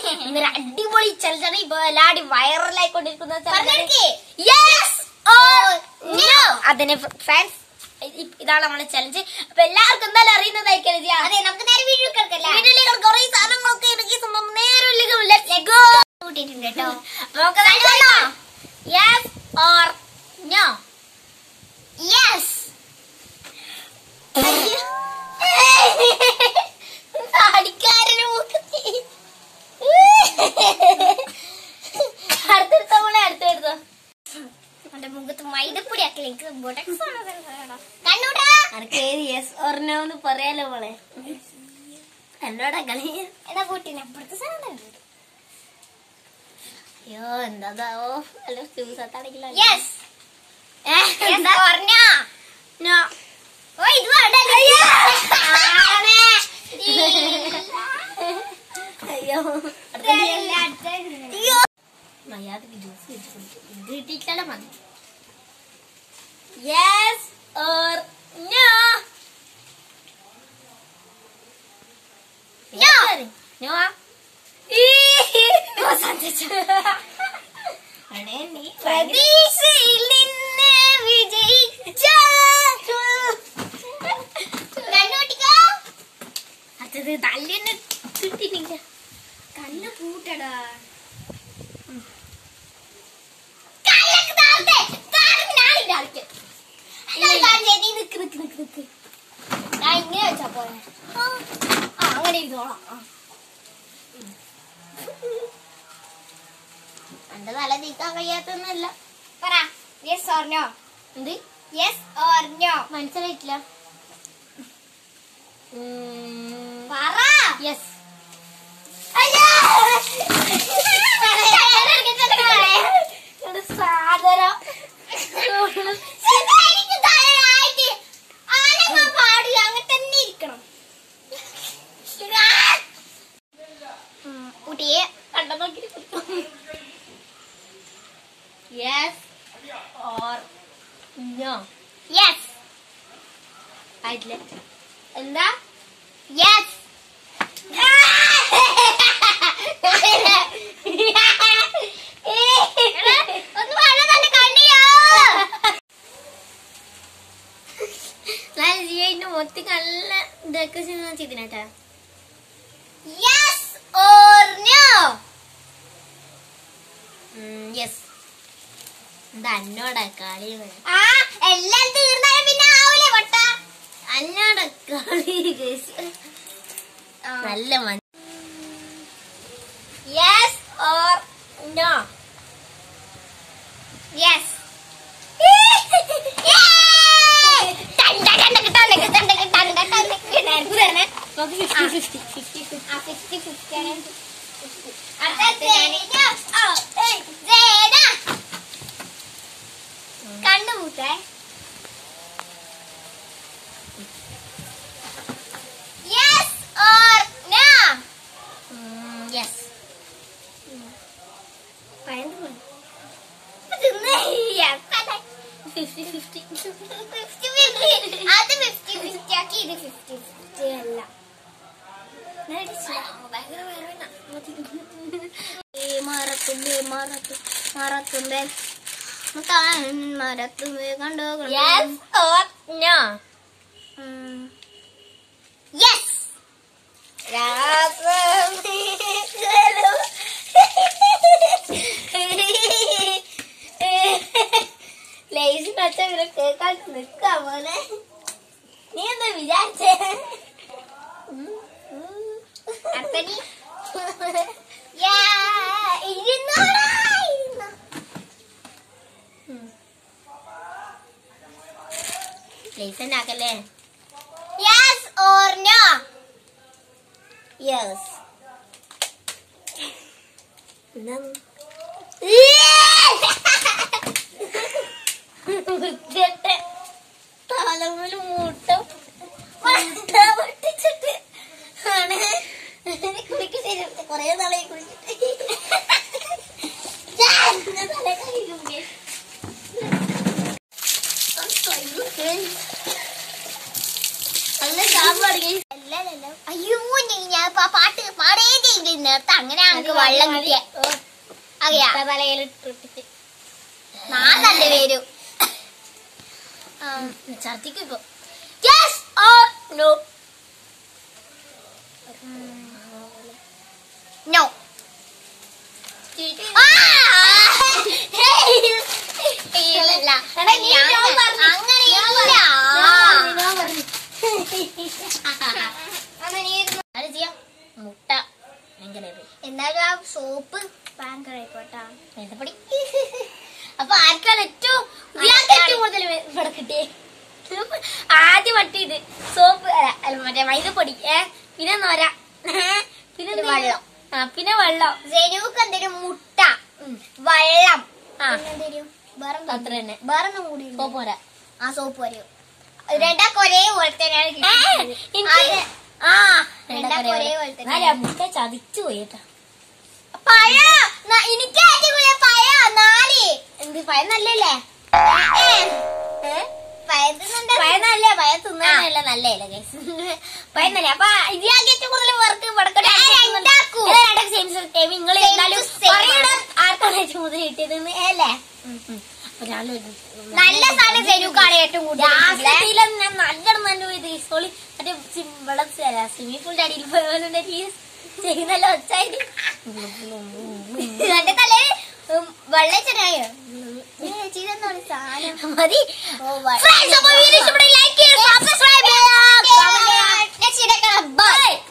ഇന്നൊരു അടിപൊളി ചലഞ്ചാണ് ഇപ്പൊ എല്ലാവരും വൈറലായിക്കൊണ്ടിരിക്കുന്ന പറഞ്ഞെടുക്ക്. യെസ് ഓർ നോ അതിന് ഫാൻസ് ഇതാണ് നമ്മുടെ ചലഞ്ച് അപ്പൊ എല്ലാവർക്കും എന്തായാലും അറിയുന്നതായിരിക്കും ജിയ. അതെ നമുക്ക് നേരെ വീഡിയോ കിടക്കല്ല വീട്ടിലേക്ക് കുറേ സാധനങ്ങളൊക്കെ ഇറക്കി സംഭവം നേരെ ലെറ്റ്സ് ഗോ കൂട്ടിയിട്ടുണ്ട് കേട്ടോ അപ്പൊ നമുക്ക് യെസ് ഓർ നോ യെസ് അടിക്കാരന് മൂക്കത്തി അടുത്തെടുത്തോ മോളെ അടുത്തെടുത്തോ എന്റെ മുഖത്ത് മൈദപ്പൊടി ആക്കലേക്ക് ബൊട്ടക്സ് കണ്ണൂടാ അനക്ക് ഏത് യെസ് ഓർ നോ എന്ന് പറയാലോ മോളെ എന്നോടാ കളി എന്നാ കൂട്ടിന് അപ്പുറത്തെ സാധനം അയ്യോ എന്താവോ അല്ല ചൂസത്താണെങ്കിലോ യെസ് എന്താ പറഞ്ഞ നോ ഓ ഇത് വേണ്ട അയ്യോ അയ്യോ മര്യാദക്ക് ജ്യൂസ് വെച്ച് കുടിക്കും ഇത് കിട്ടിയിട്ടാലോ മതി yes or no No. No പ്രതീക്ഷയിൽ നിന്ന് വിജയിച്ച കണ്ണൂട്ടിക്കോ അടുത്തത് തല്ലിനെ കിട്ടിയിട്ടില്ല കണ്ണ് പൂട്ടടാ കല്ലൊക്കെ താഴത്തെ താഴെ ഞാനില്ല ആൾക്ക് നിക്ക് നിക്ക് നിക്ക് നിക്ക് ഞാൻ ഇങ്ങനെ വെച്ചാ പോലെ ആ അങ്ങനെ ഇരുന്നോളാം ആ. എന്റെ തല നീക്കാൻ കഴിയാത്തൊന്നുമല്ല പറ യെസ് ഓർ നോ എന്ത് യെസ് ഓർ നോ മനസ്സിലായിട്ടില്ല പറ യെസ് സാധനം പാടില്ല അങ്ങനെ തന്നെ ഇരിക്കണം കുട്ടിയെ കണ്ട നോക്കി യെസ് ഓർ നോ യെസ് ആയിട്ടില്ല എന്താ യെസ് ഒന്ന് വളരെ നല്ല കണ്ടിയോ ഞാൻ ജിയോന്റെ മൊത്തം നല്ല ഇതൊക്കെ ചെയ്തിനാട്ടാ യെസ് ഓർ നോ യെസ് എന്താ അന്നോടാ കളി ആ എല്ലാം തീർന്നാലും പിന്നെ ആവൂലേ വട്ട അന്നോടാ കളി guys. നല്ല മഞ്ഞ യെസ് ഓർ നോ യെസ് കണ്ണുപൂട്ടേ yes or no yes fifty fifty അത് ഫിഫ്റ്റി ഫിഫ്റ്റി ആക്കി ഇത് ഫിഫ്റ്റി ഫിഫ്റ്റി അല്ല മറത്തുമ്പേ മറത്തു മറത്തുമ്പേ മറത്തുമ്പേ കണ്ടോ യെസ് ഓർ നോ യെസ് ലേസി പച്ച ഇവരെ കേൾക്കാൻ നിക്കാ മോനെ നീ എന്താ വിചാരിച്ചേ അപ്പനി യാ ഇരുന്നോടാ ഇരുന്നോ ലേസ് ഉണ്ടാക്കല്ലേ യെസ് ഓർ നോ യെസ് എന്താണ് വൃത്തികെട്ട തലമുല് മൂട്ടം വട്ട പൊട്ടിച്ചിട്ട് ആണ് കുളിക്ക് ശരി കൊറേ നാളെ കുളിച്ചിട്ട് ഞാൻ ഇന്ന് തല കഴുകും guys. I'm sorry, guys. നല്ല സാമ്പാർ guys. അല്ല അല്ലല്ലോ അയ്യോ ഞാൻ ഞാൻ ഇപ്പൊ ആ പാട്ട് പാടേ ചെയ്യില്ല നേരത്തെ അങ്ങനെ ഞങ്ങൾക്ക് വെള്ളം കിട്ടിയ അറിയാ തലയിലിട്ടിട്ട് നാളെ വരും ഛർദിക്കും ഇപ്പൊ യെസ് ഓർ നോ നോ ഇല്ല എടാ, നീ no പറഞ്ഞു. അങ്ങനെയില്ല അത് ചെയ്യാം മുട്ട ഭയങ്കര ഇത്. എന്നാലും ആ സോപ്പ് ഭയങ്കര ആയിക്കോട്ടാ മൈദപ്പൊടി അപ്പൊ ആർക്കാണ് ഏറ്റവും ഇയാൾക്ക് ഏറ്റവും കൂടുതൽ ഇവിടെ കിട്ടിയേ ആദ്യം വട്ടി ഇത് സോപ്പ് അല്ല അല്ല മറ്റേ മൈദപ്പൊടി ഏ പിന്നെ നോര പിന്നെ പിന്നെ വെള്ളം വെള്ളം. ആ പിന്നെ വെള്ളം ജനുക്ക് എന്തൊരു മുട്ട വെള്ളം ആ എന്തെങ്കിലും വേറെ അത്ര തന്നെ വേറെ കൂടി ഉണ്ട്. സോപ്പ് പോരാ ആ സോപ്പ് വരും രണ്ടാൾക്ക് ഒരേ പോലെ തന്നെയാണ് ഏ, കിട്ടിയത്. എനിക്ക് അത് ആ രണ്ടാക്കും ഒരേ പോലെ തന്നെ. എന്നാലും ആ മുട്ട ചതിച്ചു പോയി കേട്ടാ പഴം ന- എനിക്ക് ഏറ്റവും കൂടുതൽ പഴം നാല് എന്ത് പഴം നല്ലല്ലേ പഴത്തുന്നുണ്ട് പഴം നല്ല പഴം തിന്നാനല്ല നല്ലല്ലേ ഗൈസ് പഴം നല്ല അപ്പൊ ഇതിയാക്കി ഏറ്റവും കൂടുതൽ വർക്ക് വടക്കട്ടെ ഏ, രണ്ടാക്കൂ. നിങ്ങൾ Same എന്തായാലും to same പറയണം ആർക്കാണ് ഏറ്റവും കൂടുതൽ കിട്ടിയതെന്ന് അല്ലേ അപ്പൊ ഞാൻ നല്ല സാധനം ജനുക്കാണ് ഏറ്റവും കൂടുതൽ കിട്ടിയത്. ലാസ്റ്റ് ഞാൻ നല്ലോണം നല്ല പോയത് സോളി മറ്റേ സി- വെള്ളം സ്വിമ്മിംഗ് പൂളിന്റെ അടിയിൽ പോയവനുണ്ട് ചെയ്യുന്നല്ലോ ഒച്ചായിട്ട് എന്റെ തലയിൽ വെള്ളം ചെറിയോ ചെയ്തെന്നാണ് സാധനം മതി ഓ, വ- Friends, അപ്പൊ വീഡിയോ ഇഷ്ടപ്പെട്ടെങ്കിൽ like ചെയ്യുക, subscribe ചെയ്യുക, comment ചെയ്യുക. Next video കാണാം. Bye. Bye.